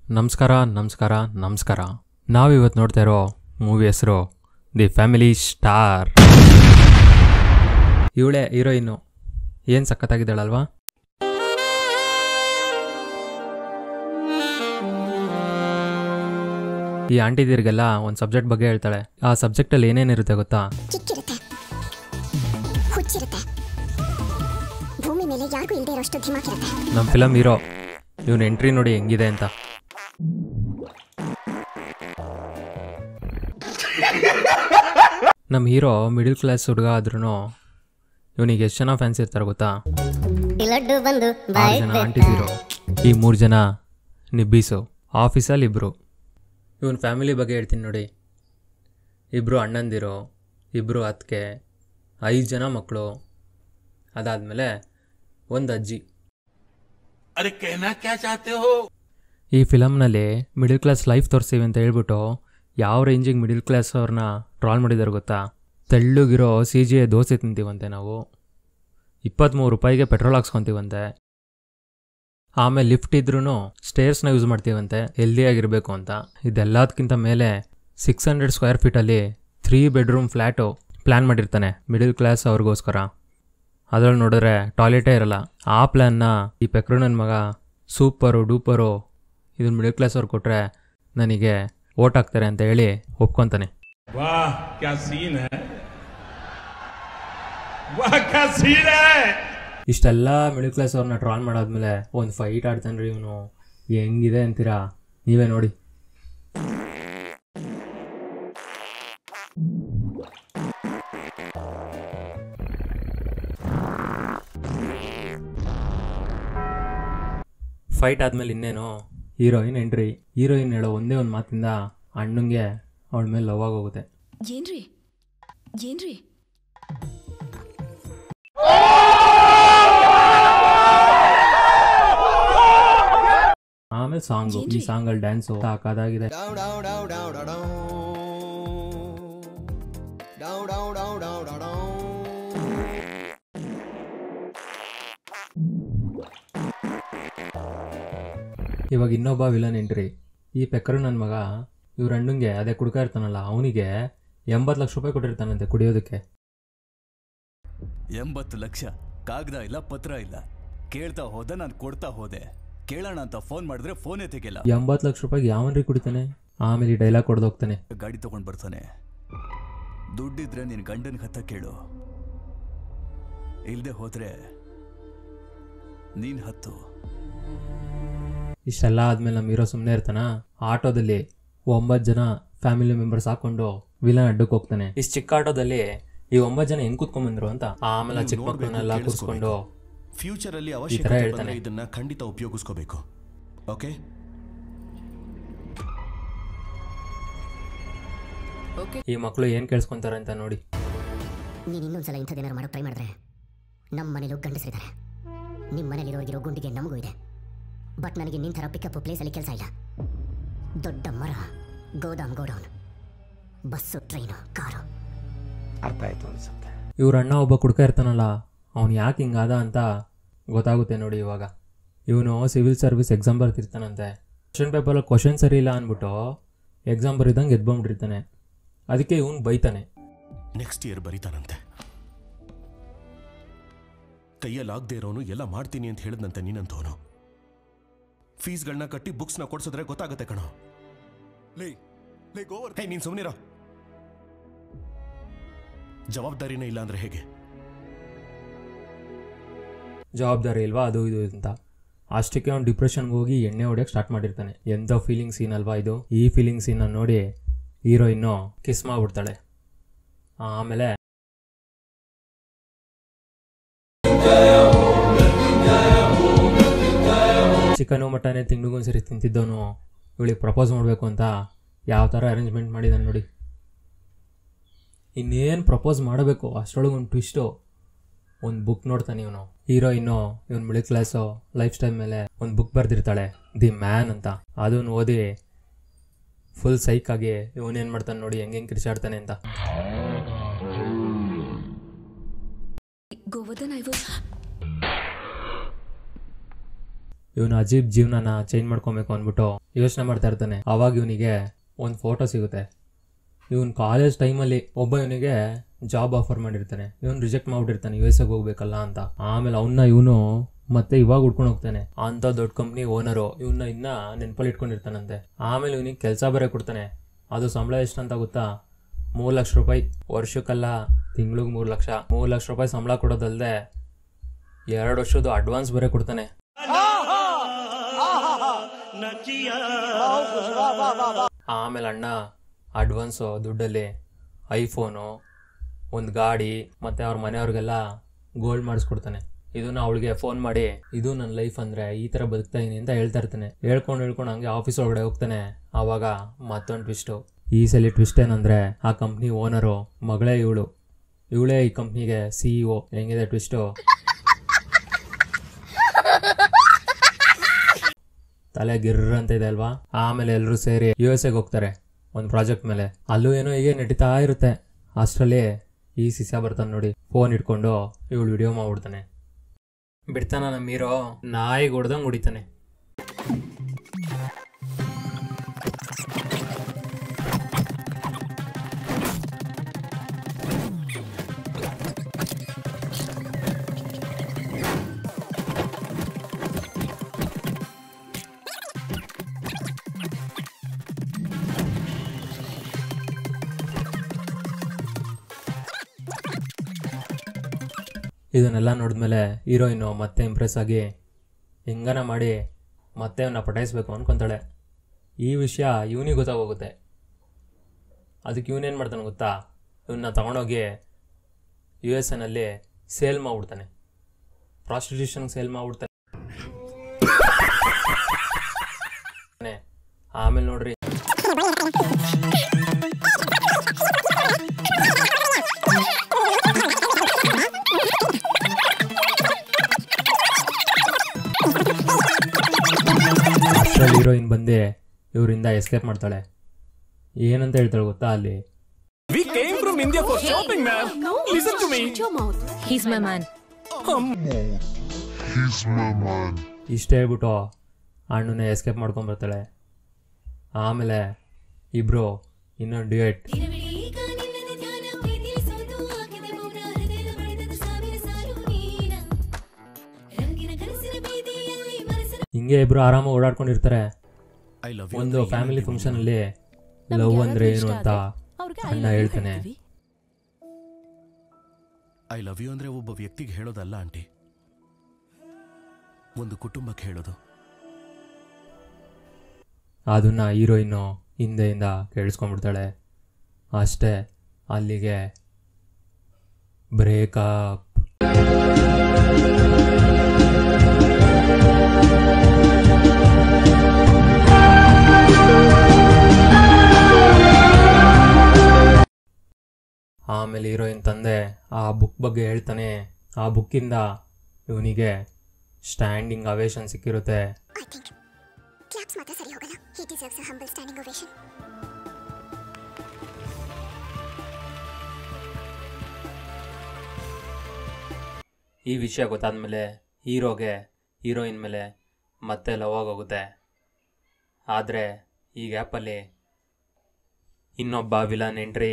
ನಮಸ್ಕಾರ ನಮಸ್ಕಾರ ನಮಸ್ಕಾರ ನಾವಿವತ್ತು ನೋಡ್ತಾ ಇರೋ ಮೂವಿ ಹೆಸರು ದಿ ಫ್ಯಾಮಿಲಿ ಸ್ಟಾರ್ ಇವಳೇ ಹೀರೋಯಿನ್ನು ಏನು ಸಖತ್ತಾಗಿದ್ದಾಳಲ್ವಾ ಈ ಆಂಟಿದಿರಿಗೆಲ್ಲ ಒಂದು ಸಬ್ಜೆಕ್ಟ್ ಬಗ್ಗೆ ಹೇಳ್ತಾಳೆ ಆ ಸಬ್ಜೆಕ್ಟಲ್ಲಿ ಏನೇನಿರುತ್ತೆ ಗೊತ್ತಾ ಕಿಕ್ಕಿರುತ್ತೆ ಹುಚ್ಚಿರುತ್ತೆ ಭೂಮಿ ಮೇಲೆ ಯಾರಿಗೂ ಇಲ್ಲದೆ ಇರೋಷ್ಟು ಧಿಮಾಕಿರುತ್ತೆ ನಮ್ಮ ಫಿಲಮ್ ಹೀರೋ ಇವನ್ ಎಂಟ್ರಿ ನೋಡಿ ಹೆಂಗಿದೆ ಅಂತ ನಮ್ಮ ಹೀರೋ ಮಿಡಿಲ್ ಕ್ಲಾಸ್ ಹುಡುಗ ಆದ್ರೂ ಇವನಿಗೆ ಎಷ್ಟು ಜನ ಫ್ಯಾನ್ಸ್ ಇರ್ತಾರೆ ಗೊತ್ತಾ ಲಡ್ಡು ಬಂದು ಆರು ಜನ ಆಂಟಿದಿರು ಈ ಮೂರು ಜನ ನಿಬ್ಬೀಸು ಆಫೀಸಲ್ಲಿ ಇಬ್ಬರು ಇವನ್ ಫ್ಯಾಮಿಲಿ ಬಗ್ಗೆ ಹೇಳ್ತೀನಿ ನೋಡಿ ಇಬ್ಬರು ಅಣ್ಣಂದಿರು ಇಬ್ಬರು ಅತ್ತಿಗೆ ಐದು ಜನ ಮಕ್ಕಳು ಅದಾದಮೇಲೆ ಒಂದು ಅಜ್ಜಿ अरे कहना क्या चाहते हो ಈ ಫಿಲಮ್ನಲ್ಲಿ ಮಿಡಿಲ್ ಕ್ಲಾಸ್ ಲೈಫ್ ತೋರಿಸ್ತೀವಿ ಅಂತ ಹೇಳ್ಬಿಟ್ಟು ಯಾವ ರೇಂಜಿಗೆ ಮಿಡಿಲ್ ಕ್ಲಾಸ್ ಅವ್ರನ್ನ ಟ್ರಾಲ್ ಮಾಡಿದಾರೆ ಗೊತ್ತಾ ತೆಳ್ಳಗಿರೋ ಸಿ ಜಿ ಎ ದೋಸೆ ತಿಂತೀವಂತೆ ನಾವು ಇಪ್ಪತ್ತ್ಮೂರು ರೂಪಾಯಿಗೆ ಪೆಟ್ರೋಲ್ ಹಾಕ್ಸ್ಕೊತೀವಂತೆ ಆಮೇಲೆ ಲಿಫ್ಟ್ ಇದ್ರೂ ಸ್ಟೇರ್ಸ್ನ ಯೂಸ್ ಮಾಡ್ತೀವಂತೆ ಹೆಲ್ದಿಯಾಗಿರಬೇಕು ಅಂತ ಇದೆಲ್ಲದಕ್ಕಿಂತ ಮೇಲೆ ಸಿಕ್ಸ್ ಹಂಡ್ರೆಡ್ ಸ್ಕ್ವೇರ್ ಫೀಟಲ್ಲಿ ತ್ರೀ ಬೆಡ್ರೂಮ್ ಫ್ಲ್ಯಾಟು ಪ್ಲ್ಯಾನ್ ಮಾಡಿರ್ತಾನೆ ಮಿಡಿಲ್ ಕ್ಲಾಸ್ ಅವ್ರಿಗೋಸ್ಕರ ಅದ್ರಲ್ಲಿ ನೋಡಿದ್ರೆ ಟಾಯ್ಲೆಟೇ ಇರಲ್ಲ ಆ ಪ್ಲ್ಯಾನ್ನ ಈ ಪೆಕ್ರು ನನ್ನ ಮಗ ಸೂಪರು ಡೂಪರು ಇದನ್ನ ಮಿಡಲ್ ಕ್ಲಾಸ್ ಅವ್ರು ಕೊಟ್ಟರೆ ನನಗೆ ಓಟ್ ಹಾಕ್ತಾರೆ ಅಂತ ಹೇಳಿ ಒಪ್ಕೊತಾನೆ वाह क्या सीन है वाह क्या सीन है ಇಷ್ಟೆಲ್ಲ ಮಿಡಲ್ ಕ್ಲಾಸ್ ಅವ್ರನ್ನ ಟ್ರಾಲ್ ಮಾಡಾದ್ಮೇಲೆ ಒಂದು ಫೈಟ್ ಆಡ್ತಾನೆ ರೀ ಇವನು ಹೆಂಗಿದೆ ಅಂತೀರಾ ನೀವೇ ನೋಡಿ ಫೈಟ್ ಆದ್ಮೇಲೆ ಇನ್ನೇನು ಹೀರೋಯಿನ್ ಎಂಟ್ರಿ ಹೀರೋಯಿನ್ ಹೇಳೋ ಒಂದೇ ಒಂದು ಮಾತಿಂದ ಅಣ್ಣಂಗೆ ಅವಳ ಮೇಲೆ ಲವ್ ಆಗೋಗುತ್ತೆ ಏನ್ರಿ ಏನ್ರಿ ಆಮೇಲೆ ಸಾಂಗು ಈ ಸಾಂಗಲ್ಲಿ ಡ್ಯಾನ್ಸು ಸಾಕಾದಾಗಿದೆ down, down, down, down, down, down. Down, down, down, down, down, down. ಇವಾಗ ಇನ್ನೊಬ್ಬ ವಿಲನ್ ಎಂಟ್ರಿ ಈ ಪೆಕ್ಕರು ನನ್ನ ಮಗ ಇವ್ರ ಅಣ್ಣಂಗೆ ಅದೇ ಕುಡ್ಕ ಇರ್ತಾನಲ್ಲ ಅವನಿಗೆ ಎಂಬತ್ತು ಲಕ್ಷ ರೂಪಾಯಿ ಕೊಟ್ಟಿರ್ತಾನಂತೆ ಕುಡಿಯೋದಕ್ಕೆ ಎಂಬತ್ತು ಲಕ್ಷ ಕಾಗದ ಇಲ್ಲ ಪತ್ರ ಇಲ್ಲ ಕೇಳ್ತಾ ಹೋದ ನಾನು ಕೊಡ್ತಾ ಹೋದೆ ಕೇಳೋಣ ಅಂತ ಫೋನ್ ಮಾಡಿದ್ರೆ ಫೋನೇ ತೆಗಿಲ್ಲ ಎಂಬತ್ತು ಲಕ್ಷ ರೂಪಾಯಿಗೆ ಯಾವನ್ರಿ ಕುಡಿತಾನೆ ಆಮೇಲೆ ಈ ಡೈಲಾಗ್ ಕೊಡ್ದೋಗ್ತಾನೆ ಗಾಡಿ ತಗೊಂಡ್ ಬರ್ತಾನೆ ದುಡ್ಡಿದ್ರೆ ನಿನ್ ಗಂಡನ ಹತ್ತ ಕೇಳು ಇಲ್ದೆ ಹೋದ್ರೆ ನೀನ್ ಹತ್ತು ಇಷ್ಟೆಲ್ಲ ಆದ್ಮೇಲೆ ನಮ್ಮ ಹೀರೋ ಸುಮ್ಮನೆ ಇರ್ತಾನ ಆಟೋದಲ್ಲಿ ಒಂಬತ್ತು ಜನ ಫ್ಯಾಮಿಲಿ ಮೆಂಬರ್ಸ್ ಹಾಕೊಂಡು ವಿಲನ್ ಅಡ್ಡಕ್ಕೆ ಹೋಗ್ತಾನೆ ಇಷ್ಟು ಚಿಕ್ಕ ಆಟೋದಲ್ಲಿ ಈ ಒಂಬತ್ತು ಜನ ಹೆಂಗ್ ಕೂತ್ಕೊಂಡ್ಬಂದ್ರು ಅಂತ ಆಮೇಲೆ ಆ ಚಿಕ್ಕ ಮಕ್ಕಳನ್ನೆಲ್ಲ ಕೂರಿಸ್ಕೊಂಡು ಫ್ಯೂಚರ್ ಅಲ್ಲಿ ಈ ಥರ ಅವಶ್ಯಕತೆ ಹೇಳ್ತಾನೆ ಬಂದ್ರೆ ಇದನ್ನ ಖಂಡಿತ ಉಪಯೋಗಿಸ್ಕೋಬೇಕು ಓಕೆ ಈ ಮಕ್ಕಳು ಏನು ಕೇಳಿಸ್ಕೊಂತಾರೆ ಅಂತ ನೋಡಿ ನೀನು ಇನ್ನೊಂದ್ಸಲ ಇಂಥದ್ದೇನಾರು ಮಾಡೋಕೆ ಟ್ರೈ ಮಾಡಿದ್ರೆ ನಮ್ಮ ಮನೇಲೂ ಗಂಡಸರಿದ್ದಾರೆ ನಿಮ್ಮ ಮನೇಲಿರೋಗಿರೋ ಗುಂಡಿಗೆ ನಮಗೂ ಇದೆ ಬಟ್ ನನಗೆ ನಿನ್ನ ಥರ ಪಿಕಪ್ ಪ್ಲೇಸಲ್ಲಿ ಕೆಲಸ ಇಲ್ಲ ದೊಡ್ಡ ಮರ ಗೋದಾಮ್ ಗೋಡೌನ್ ಬಸ್ಸು ಟ್ರೈನು ಕಾರು ಇವ್ರ ಅಣ್ಣ ಒಬ್ಬ ಕುಡ್ಕ ಇರ್ತಾನಲ್ಲ ಅವ್ನು ಯಾಕೆ ಹಿಂಗಾದ ಅಂತ ಗೊತ್ತಾಗುತ್ತೆ ನೋಡಿ ಇವಾಗ ಇವನು ಸಿವಿಲ್ ಸರ್ವಿಸ್ ಎಕ್ಸಾಮ್ ಬರ್ತಿರ್ತಾನಂತೆ ಕ್ವಶನ್ ಪೇಪರಲ್ಲಿ ಕ್ವಶನ್ ಸರಿ ಇಲ್ಲ ಅಂದ್ಬಿಟ್ಟು ಎಕ್ಸಾಮ್ ಬರೀದಂಗೆ ಎದ್ಬಂದ್ಬಿಟ್ಟಿರ್ತಾನೆ ಅದಕ್ಕೆ ಇವನು ಬೈತಾನೆ ನೆಕ್ಸ್ಟ್ ಇಯರ್ ಬರೀತಾನಂತೆ ಕೈಯಲ್ಲಿ ಆಗದೆ ಇರೋನು ಎಲ್ಲ ಮಾಡ್ತೀನಿ ಅಂತ ಹೇಳಿದ್ನಂತೆ ನೀನಂತವನು ಫೀಸ್ಗಳನ್ನ ಕಟ್ಟಿ ಬುಕ್ಸ್ನ ಕೊಡ್ಸಿದ್ರೆ ಗೊತ್ತಾಗುತ್ತೆ ಕಣೋ ಲೇ ಲೇ ಗೋವರ್ ಹೇ ನೀನ್ ಸುಮ್ಮನಿರೋ ಜವಾಬ್ದಾರಿನೇ ಇಲ್ಲ ಅಂದ್ರೆ ಹೇಗೆ ಜವಾಬ್ದಾರಿ ಇಲ್ವಾ ಅದು ಇದು ಅಂತ ಅಷ್ಟಕ್ಕೆ ಅವ್ನು ಡಿಪ್ರೆಷನ್ಗೆ ಹೋಗಿ ಎಣ್ಣೆ ಹೊಡ್ಯಕ್ಕೆ ಸ್ಟಾರ್ಟ್ ಮಾಡಿರ್ತಾನೆ ಎಂಥ ಫೀಲಿಂಗ್ ಸೀನ್ ಅಲ್ವಾ ಇದು ಈ ಫೀಲಿಂಗ್ ಸೀನ ನೋಡಿ ಹೀರೋಯಿನ್ನು ಕಿಸ್ ಮಾಡ್ಬಿಡ್ತಾಳೆ ಆಮೇಲೆ ಚಿಕನು ಮಟನೇ ತಿಂಗಳಿಗೊಂದ್ಸರಿ ತಿಂತಿದ್ದವನು ಇವಳಿಗೆ ಪ್ರಪೋಸ್ ಮಾಡಬೇಕು ಅಂತ ಯಾವ ಥರ ಅರೇಂಜ್ಮೆಂಟ್ ಮಾಡಿದಾನೆ ನೋಡಿ ಇನ್ನೇನು ಪ್ರಪೋಸ್ ಮಾಡಬೇಕು ಅಷ್ಟರೊಳಗೆ ಒಂದು ಟ್ವಿಸ್ಟು ಒಂದು ಬುಕ್ ನೋಡ್ತಾನೆ ಇವನು ಹೀರೋಯಿನ್ನು ಇವನ್ ಮಿಡಲ್ ಕ್ಲಾಸು ಲೈಫ್ ಸ್ಟೈಲ್ ಮೇಲೆ ಒಂದು ಬುಕ್ ಬರೆದಿರ್ತಾಳೆ ದಿ ಮ್ಯಾನ್ ಅಂತ ಅದನ್ನು ಓದಿ ಫುಲ್ ಸೈಕ್ ಆಗಿ ಇವನೇನು ಮಾಡ್ತಾನೆ ನೋಡಿ ಹೆಂಗೆ ಹೆಂಗೆ ಕಿರ್ಚಾಡ್ತಾನೆ ಅಂತ ಗೋವರ್ಧನ್ ಐ ವಾಸ್ ಇವನು ಅಜೀಬ್ ಜೀವನನ ಚೇಂಜ್ ಮಾಡ್ಕೊಬೇಕು ಅಂದ್ಬಿಟ್ಟು ಯೋಚನೆ ಮಾಡ್ತಾ ಇರ್ತಾನೆ ಅವಾಗ ಇವನಿಗೆ ಒಂದು ಫೋಟೋ ಸಿಗುತ್ತೆ ಇವನ್ ಕಾಲೇಜ್ ಟೈಮಲ್ಲಿ ಒಬ್ಬ ಇವನಿಗೆ ಜಾಬ್ ಆಫರ್ ಮಾಡಿರ್ತಾನೆ ಇವನು ರಿಜೆಕ್ಟ್ ಮಾಡ್ಬಿಟ್ಟಿರ್ತಾನೆ ಯು ಎಸ್ ಹೋಗ್ಬೇಕಲ್ಲ ಅಂತ ಆಮೇಲೆ ಅವನ್ನ ಇವನು ಮತ್ತೆ ಇವಾಗ ಉಡ್ಕೊಂಡು ಹೋಗ್ತಾನೆ ಅಂತ ದೊಡ್ಡ ಕಂಪ್ನಿ ಓನರು ಇವನ್ನ ಇನ್ನ ನೆನಪಲ್ಲಿ ಇಟ್ಕೊಂಡಿರ್ತಾನಂತೆ ಆಮೇಲೆ ಇವನಿಗೆ ಕೆಲಸ ಬೇರೆ ಕೊಡ್ತಾನೆ ಅದು ಸಂಬಳ ಎಷ್ಟಂತ ಗೊತ್ತಾ ಮೂರು ಲಕ್ಷ ರೂಪಾಯಿ ವರ್ಷಕ್ಕಲ್ಲ ತಿಂಗ್ಳಿಗೆ ಮೂರು ಲಕ್ಷ ಮೂರು ಲಕ್ಷ ರೂಪಾಯಿ ಸಂಬಳ ಕೊಡೋದಲ್ಲದೆ ಎರಡು ವರ್ಷದ ಅಡ್ವಾನ್ಸ್ ಬೇರೆ ಕೊಡ್ತಾನೆ ಆಮೇಲೆ ಅಣ್ಣ ಅಡ್ವಾನ್ಸು ದುಡ್ಡಲ್ಲಿ ಐಫೋನು ಒಂದು ಗಾಡಿ ಮತ್ತು ಅವ್ರ ಮನೆಯವ್ರಿಗೆಲ್ಲ ಗೋಲ್ಡ್ ಮಾಡಿಸ್ಕೊಡ್ತಾನೆ ಇದನ್ನ ಅವಳಿಗೆ ಫೋನ್ ಮಾಡಿ ಇದು ನನ್ನ ಲೈಫ್ ಅಂದರೆ ಈ ಥರ ಬದುಕ್ತಾ ಇದೀನಿ ಅಂತ ಹೇಳ್ತಾ ಇರ್ತಾನೆ ಹೇಳ್ಕೊಂಡು ಹೇಳ್ಕೊಂಡು ಹಂಗೆ ಆಫೀಸ್ ಒಳಗಡೆ ಹೋಗ್ತಾನೆ ಆವಾಗ ಮತ್ತೊಂದು ಟ್ವಿಸ್ಟು ಈ ಸಲ ಟ್ವಿಸ್ಟ್ ಏನಂದರೆ ಆ ಕಂಪ್ನಿ ಓನರು ಮಗಳೇ ಇವಳು ಇವಳೇ ಈ ಕಂಪ್ನಿಗೆ ಸಿ ಇ ಒ ಹೆಂಗಿದೆ ಟ್ವಿಸ್ಟು ತಲೆ ಗಿರ್ರ ಅಂತ ಇದೆ ಅಲ್ವಾ ಆಮೇಲೆ ಎಲ್ಲರೂ ಸೇರಿ ಯು ಎಸ್ ಎಗೆ ಹೋಗ್ತಾರೆ ಒಂದು ಪ್ರಾಜೆಕ್ಟ್ ಮೇಲೆ ಅಲ್ಲೂ ಏನೋ ಹೀಗೆ ನಡೀತಾ ಇರುತ್ತೆ ಅಷ್ಟರಲ್ಲಿ ಈ ಸಿಸ ಬರ್ತಾನೆ ನೋಡಿ ಫೋನ್ ಇಟ್ಕೊಂಡು ಇವಳು ವಿಡಿಯೋ ಮಾಡ್ಬಿಡ್ತಾನೆ ಬಿಡ್ತಾನ ನಮ್ಮ ಹೀರೋ ನಾಯಿ ಹೊಡ್ದಂಗೆ ಹೊಡಿತಾನೆ ಇದನ್ನೆಲ್ಲ ನೋಡಿದ್ಮೇಲೆ ಹೀರೋಯಿನು ಮತ್ತೆ ಇಂಪ್ರೆಸ್ ಆಗಿ ಹೆಂಗನ ಮಾಡಿ ಮತ್ತೆ ಅವನ್ನ ಪಟಾಯಿಸ್ಬೇಕು ಅನ್ಕೊಂತಾಳೆ ಈ ವಿಷಯ ಇವನಿಗೆ ಗೊತ್ತಾಗೋಗುತ್ತೆ ಅದಕ್ಕೆ ಇವನೇನು ಮಾಡ್ತಾನೆ ಗೊತ್ತಾ ಇವನ್ನ ತಗೊಂಡೋಗಿ ಯು ಎಸ್ ಎನಲ್ಲಿ ಸೇಲ್ ಮಾಡ್ಬಿಡ್ತಾನೆ ಪ್ರಾಸ್ಟಿಟ್ಯೂಷನ್ಗೆ ಸೇಲ್ ಮಾಡ್ಬಿಡ್ತಾನೆ ಆಮೇಲೆ ನೋಡ್ರಿ ಅಷ್ಟ್ರಲ್ಲಿ ಹೀರೋಯಿನ್ ಬಂದು ಇವರಿಂದ ಎಸ್ಕೇಪ್ ಮಾಡ್ತಾಳೆ ಏನಂತ ಹೇಳ್ತಾಳೆ ಗೊತ್ತಾ ಅಲ್ಲಿ We came from India for shopping, ma'am. Listen to me. Shut your mouth. He's my man. ಇಷ್ಟ ಹೇಳ್ಬಿಟ್ಟು ಹಣ್ಣನ್ನ ಎಸ್ಕೇಪ್ ಮಾಡ್ಕೊಂಬರ್ತಾಳೆ ಆಮೇಲೆ ಇಬ್ರು ಇನ್ನೊಂದು ಡಿಯೇಟ್ ಹಿಂಗೆ ಇಬ್ರು ಆರಾಮಾಗಿ ಓಡಾಡ್ಕೊಂಡಿರ್ತಾರೆ ಐ ಲವ್ ಒಂದು ಫ್ಯಾಮಿಲಿ ಫಂಕ್ಷನ್ ಅಲ್ಲಿ ಲವ್ ಅಂದ್ರೆ ಏನು ಅಂತ ಅಣ್ಣ ಹೇಳ್ತಾನೆ ಐ ಲವ್ ಯು ಅಂದ್ರೆ ಒಬ್ಬ ವ್ಯಕ್ತಿಗೆ ಹೇಳೋದಲ್ಲ ಆಂಟಿ ಒಂದು ಕುಟುಂಬಕ್ಕೆ ಹೇಳೋದು ಅದನ್ನ ಹೀರೋಯಿನ್ನು ಹಿಂದೆಯಿಂದ ಕೇಳಿಸ್ಕೊಂಡ್ಬಿಡ್ತಾಳೆ ಅಷ್ಟೇ ಅಲ್ಲಿಗೆ ಬ್ರೇಕಪ್ ಆಮೇಲೆ ಹೀರೋಯಿನ್ ತಂದೆ ಆ ಬುಕ್ ಬಗ್ಗೆ ಹೇಳ್ತಾನೆ ಆ ಬುಕ್ಕಿಂದ ಇವನಿಗೆ ಸ್ಟ್ಯಾಂಡಿಂಗ್ ಅವೇಶನ್ ಸಿಕ್ಕಿರುತ್ತೆ I think ಕ್ಲಾಪ್ಸ್ ಮಾತ್ರ ಸರಿ ಹೋಗಲ್ಲ he deserves a humble standing ovation ಈ ವಿಷಯ ಗೊತ್ತಾದ್ಮೇಲೆ ಹೀರೋಗೆ ಹೀರೋಯಿನ್ ಮೇಲೆ ಮತ್ತೆ ಲವ್ ಆಗೋಗುತ್ತೆ ಆದರೆ ಈ ಗ್ಯಾಪಲ್ಲಿ ಇನ್ನೊಬ್ಬ ವಿಲನ್ ಎಂಟ್ರಿ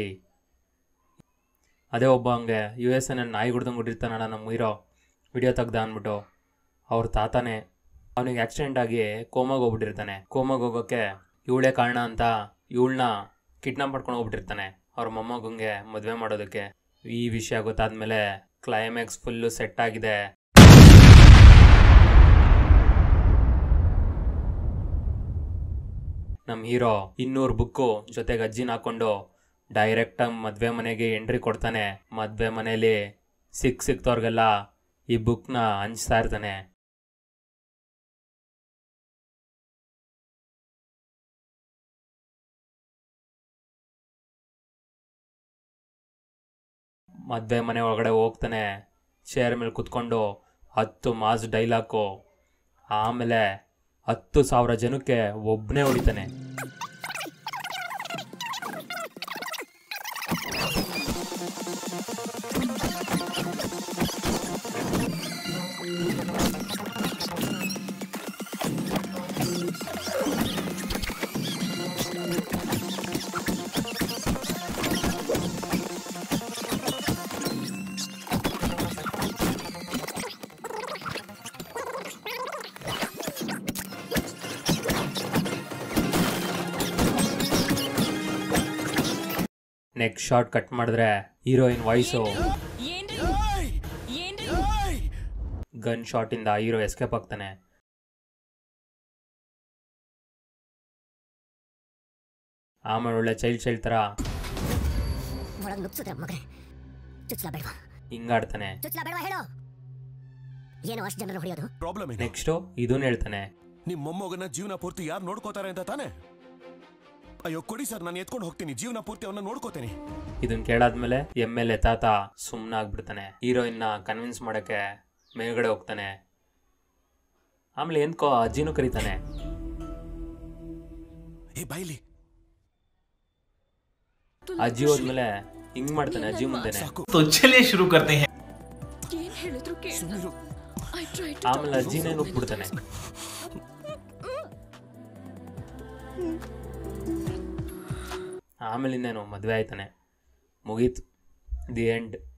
ಅದೇ ಒಬ್ಬ ಹಂಗೆ ಯು ಎಸ್ ಎನ್ ನಾಯಿ ಗುಡ್ದಂಗೆ ಹುಟ್ಟಿರ್ತಾನಲ್ಲ ನಮ್ಮ ಹೀರೋ ವಿಡಿಯೋ ತೆಗ್ದ ಅಂದ್ಬಿಟ್ಟು ಅವ್ರ ತಾತನೇ ಅವನಿಗೆ ಆಕ್ಸಿಡೆಂಟ್ ಆಗಿ ಕೋಮಾಗ ಹೋಗ್ಬಿಟ್ಟಿರ್ತಾನೆ ಕೋಮಾಗ ಹೋಗೋಕ್ಕೆ ಇವಳೇ ಕಾರಣ ಅಂತ ಇವಳನ್ನ ಕಿಡ್ನಾಪ್ ಮಾಡ್ಕೊಂಡು ಹೋಗ್ಬಿಟ್ಟಿರ್ತಾನೆ ಅವ್ರ ಮೊಮ್ಮಗಂಗೆ ಮದುವೆ ಮಾಡೋದಕ್ಕೆ ಈ ವಿಷಯ ಗೊತ್ತಾದ್ಮೇಲೆ ಕ್ಲೈಮ್ಯಾಕ್ಸ್ ಫುಲ್ಲು ಸೆಟ್ ಆಗಿದೆ ನಮ್ಮ ಹೀರೋ ಇನ್ನೂರು ಬುಕ್ಕು ಜೊತೆಗೆ ಅಜ್ಜಿನ ಹಾಕೊಂಡು ಡೈರೆಕ್ಟಾಗಿ ಮದುವೆ ಮನೆಗೆ ಎಂಟ್ರಿ ಕೊಡ್ತಾನೆ ಮದುವೆ ಮನೆಯಲ್ಲಿ ಸಿಕ್ ಸಿಕ್ತವ್ರಿಗೆಲ್ಲ ಈ ಬುಕ್ನ ಹಂಚ್ತಾ ಇರ್ತಾನೆ ಮದುವೆ ಮನೆ ಒಳಗಡೆ ಹೋಗ್ತಾನೆ ಚೇರ್ ಮೇಲೆ ಕುತ್ಕೊಂಡು ಹತ್ತು ಮಾಸ್ ಡೈಲಾಕು ಆಮೇಲೆ ಹತ್ತು ಸಾವಿರ ಜನಕ್ಕೆ ಒಬ್ಬನೇ ಹೊಡಿತಾನೆ ನೆಕ್ಸ್ಟ್ ಶಾಟ್ ಕಟ್ ಮಾಡಿದ್ರೆ ಹೀರೋಯಿನ್ ವಾಯ್ಸು ಏನ್ರಿ ಏನ್ರಿ ಗನ್ ಶಾಟಿಂದ ಹೀರೋ ಎಸ್ಕೇಪ್ ಆಗ್ತಾನೆ ಆಮೇಲೆ ಒಳ್ಳೆ ಚೈಲ್ಡ್ ಚೈಲ್ಡ್ ಥರ ಒಳಗೆ ನುಗ್ಸಿದ್ರೆ ಮಗನೇ ಚುಚ್ಚಲ ಬೇಡವಾ ಹಿಂಗಾಡ್ತಾನೆ ಚುಚ್ಚಲ ಬೇಡವಾ ಹೇಳು ಏನು ಅಷ್ಟು ಜನರು ಹೊಡೆಯೋದು ಪ್ರಾಬ್ಲಮ್ ಏನು ನೆಕ್ಸ್ಟು ಇದನ್ನ ಹೇಳ್ತಾನೆ ನಿಮ್ಮ ಮೊಮ್ಮಗನ ಜೀವನ ಪೂರ್ತಿ ಯಾರು ನೋಡ್ಕೋತಾರೆ ಅಂತ ತಾನೇ ಅಯ್ಯೋ ಕೊಡಿ ಸರ್ ನಾನು ಎತ್ಕೊಂಡು ಹೋಗ್ತೀನಿ ಜೀವನ ಪೂರ್ತಿ ಅವನ್ನ ನೋಡ್ಕೋತೀನಿ ಇದನ್ನ ಕೇಳಾದ್ಮೇಲೆ ಎಮ್ ಎಲ್ ಎ ತಾತ ಸುಮ್ಮನಾಗ್ಬಿಡ್ತಾನೆ ಹೀರೋಯಿನ್ನ ಕನ್ವಿನ್ಸ್ ಮಾಡೋಕ್ಕೆ ಮೇಲ್ಗಡೆ ಹೋಗ್ತಾನೆ ಆಮೇಲೆ ಎಂದ್ಕೋ ಅಜ್ಜಿನೂ ಕರೀತಾನೆ ಏ ಬೈಲಿ ಅಜ್ಜಿ ಹೋದ್ಮೇಲೆ ಹಿಂಗ್ ಮಾಡ್ತಾನೆ ಅಜ್ಜಿ ಮುಂದೆನೆ ಸಾಕು तो चलिए शुरू करते हैं ಏನ್ ಹೇಳಿದ್ರು ಕೇಳ ಸುಮ್ನಿರು. ಐ ಟ್ರೈ ಆಮೇಲೆ ಅಜ್ಜಿನೇ ನುಗ್ಬಿಡ್ತಾನೆ ಆಮೇಲೆ ಇನ್ನೇನು ಮದುವೆ ಆಯ್ತಾನೆ ಮುಗೀತು ದಿ ಎಂಡ್